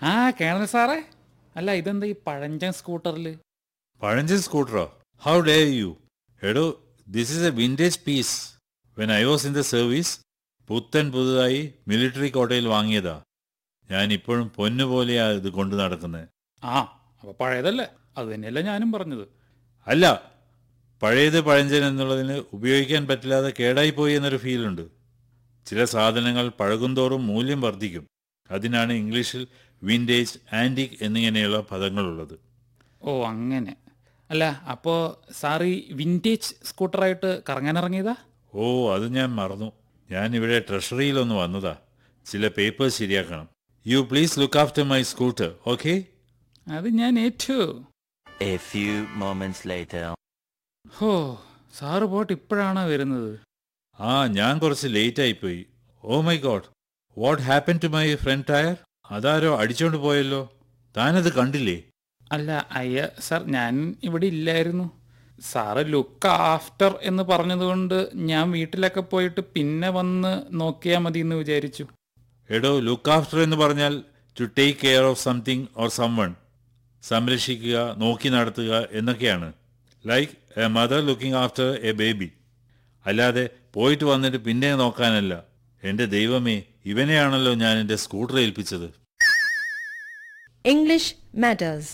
ആ കേണൽ സാറേ അല്ല ഇതെന്താ ഈ പഴഞ്ചൻ സ്കൂട്ടറിൽ പഴഞ്ചൻ സ്കൂട്ടറോ ഹൗ ഡേ യു എടോ this is a vintage piece when I was in the service പുത്തൻ പുതുതായി മിലിറ്ററി കോട്ടയിൽ വാങ്ങിയതാ ഞാൻ ഇപ്പോഴും പൊന്നുപോലെയാ ഇത് കൊണ്ടു നടക്കുന്നത് ആ അപ്പൊ പഴയതല്ലേ അത് തന്നെയല്ല ഞാനും പറഞ്ഞത് അല്ല പഴയത് പഴഞ്ചൻ എന്നുള്ളതിന് ഉപയോഗിക്കാൻ പറ്റില്ലാതെ കേടായിപ്പോയി എന്നൊരു ഫീലുണ്ട് ചില സാധനങ്ങൾ പഴകുന്തോറും മൂല്യം വർദ്ധിക്കും അതിനാണ് ഇംഗ്ലീഷിൽ വിൻറ്റേജ് ആൻറ്റിക് എന്നിങ്ങനെയുള്ള പദങ്ങളുള്ളത് ഓ അങ്ങനെ അല്ല അപ്പോൾ സാർ ഈ വിൻറ്റേജ് സ്കൂട്ടറായിട്ട് കറങ്ങാനിറങ്ങിയതാ ഓ അത് ഞാൻ മറന്നു ഞാൻ ഇവിടെ ട്രഷറിയിലൊന്ന് വന്നതാ ചില പേപ്പേഴ്സ് ശരിയാക്കണം you please look after my scooter okay അത് ഞാൻ ഏറ്റു A few moments later. ഹോ സാറ് പോയിട്ട് ഇപ്പോഴാണോ വരുന്നത് ആ ഞാൻ കുറച്ച് ലേറ്റ് ആയിപ്പോയി oh my god what happen to my front tyre അതാരോ അടിച്ചോണ്ട് പോയല്ലോ താനത് കണ്ടില്ലേ അല്ല അയ്യ സാർ ഞാൻ ഇവിടെ ഇല്ലായിരുന്നു സാറ് ലുക്ക് ആഫ്റ്റർ എന്ന് പറഞ്ഞതുകൊണ്ട് ഞാൻ വീട്ടിലൊക്കെ പോയിട്ട് പിന്നെ വന്ന് നോക്കിയാൽ മതി എന്ന് വിചാരിച്ചു എടോ ലുക്ക് ആഫ്റ്റർ എന്ന് പറഞ്ഞാൽ to take care of something or someone സംരക്ഷിക്കുക നോക്കി നടത്തുക എന്നൊക്കെയാണ് like a mother looking after a baby അല്ലാതെ പോയിട്ട് വന്നിട്ട് പിന്നെ നോക്കാനല്ല എൻ്റെ ദൈവമേ ഇവനെയാണല്ലോ ഞാൻ എൻ്റെ സ്കൂട്ടർ ഏൽപ്പിച്ചത് English matters.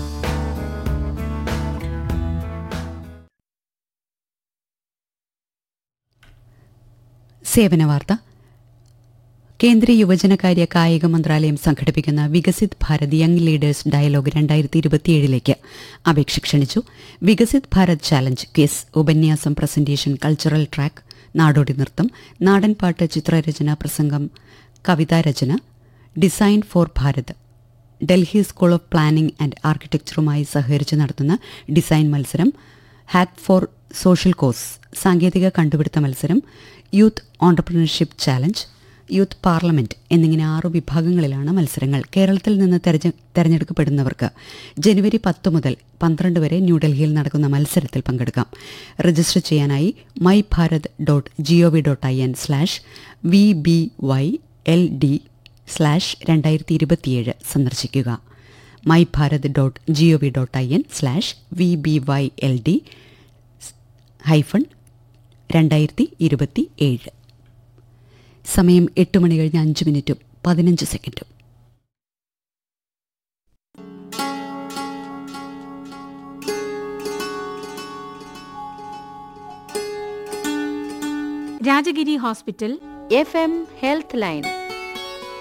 സേവന വാർത്ത കേന്ദ്ര യുവജനകാര്യ കായിക മന്ത്രാലയം സംഘടിപ്പിക്കുന്ന Viksit Bharat young leaders dialogue രണ്ടായിരത്തി ഇരുപത്തിയേഴിലേക്ക് അപേക്ഷ ക്ഷണിച്ചു വികസിത് ഭാരത് ചാലഞ്ച് ക്വിസ് ഉപന്യാസം പ്രസന്റേഷൻ കൾച്ചറൽ ട്രാക്ക് നാടോടി നൃത്തം നാടൻപാട്ട് ചിത്രരചന പ്രസംഗം കവിതാരചന design for Bharat Delhi school of planning and ആർക്കിടെക്ചറുമായി സഹകരിച്ച് നടത്തുന്ന ഡിസൈൻ മത്സരം ഹാക്ക് ഫോർ സോഷ്യൽ കോസ് സാങ്കേതിക കണ്ടുപിടുത്ത മത്സരം youth entrepreneurship challenge youth parliament എന്നിങ്ങനെ ആറു വിഭാഗങ്ങളിലാണ് മത്സരങ്ങൾ കേരളത്തിൽ നിന്ന് തെരഞ്ഞ- തെരഞ്ഞെടുക്കപ്പെടുന്നവർക്ക് ജനുവരി പത്ത് മുതൽ പന്ത്രണ്ട് വരെ ന്യൂഡൽഹിയിൽ നടക്കുന്ന മത്സരത്തിൽ പങ്കെടുക്കാം രജിസ്റ്റർ ചെയ്യാനായി my Bharat dot G O V dot I N slash V B Y L D slash രണ്ടായിരത്തി ഇരുപത്തിയേഴ് സന്ദർശിക്കുക my Bharat dot G O V dot I N slash V B Y L D hyphen രണ്ടായിരത്തി ഇരുപത്തി ഏഴ് സമയം എട്ട് മണി കഴിഞ്ഞ് അഞ്ച് മിനിറ്റും പതിനഞ്ച് സെക്കൻഡും Rajagiri hospital FM Health Line.